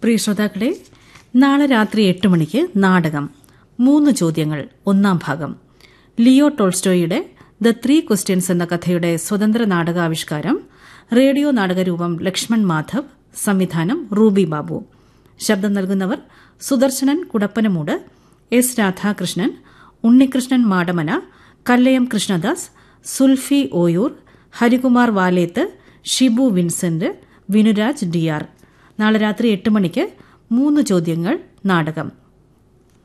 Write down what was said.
പ്രിയ ശ്രോതാക്കളെ നാളെ രാത്രി എട്ട് മണിക്ക് നാടകം മൂന്ന് ചോദ്യങ്ങൾ ഒന്നാം ഭാഗം ലിയോ ടോൾസ്റ്റോയുടെ ദ ത്രീ ക്വസ്റ്റ്യൻസ് എന്ന കഥയുടെ സ്വതന്ത്ര നാടകാവിഷ്കാരം റേഡിയോ നാടകരൂപം ലക്ഷ്മൺ മാധവ് സംവിധാനം റൂബി ബാബു ശബ്ദം നൽകുന്നവർ സുദർശനൻ കുടപ്പനമൂട് എസ് രാധാകൃഷ്ണൻ ഉണ്ണികൃഷ്ണൻ മാടമന കല്ലയം കൃഷ്ണദാസ് സുൽഫി ഓയൂർ ഹരികുമാർ വാലേത്ത് ഷിബു വിൻസെന്റ് വിനുരാജ് ഡിയാർ നാളെ രാത്രി എട്ട് മണിക്ക് മൂന്ന് ചോദ്യങ്ങൾ നാടകം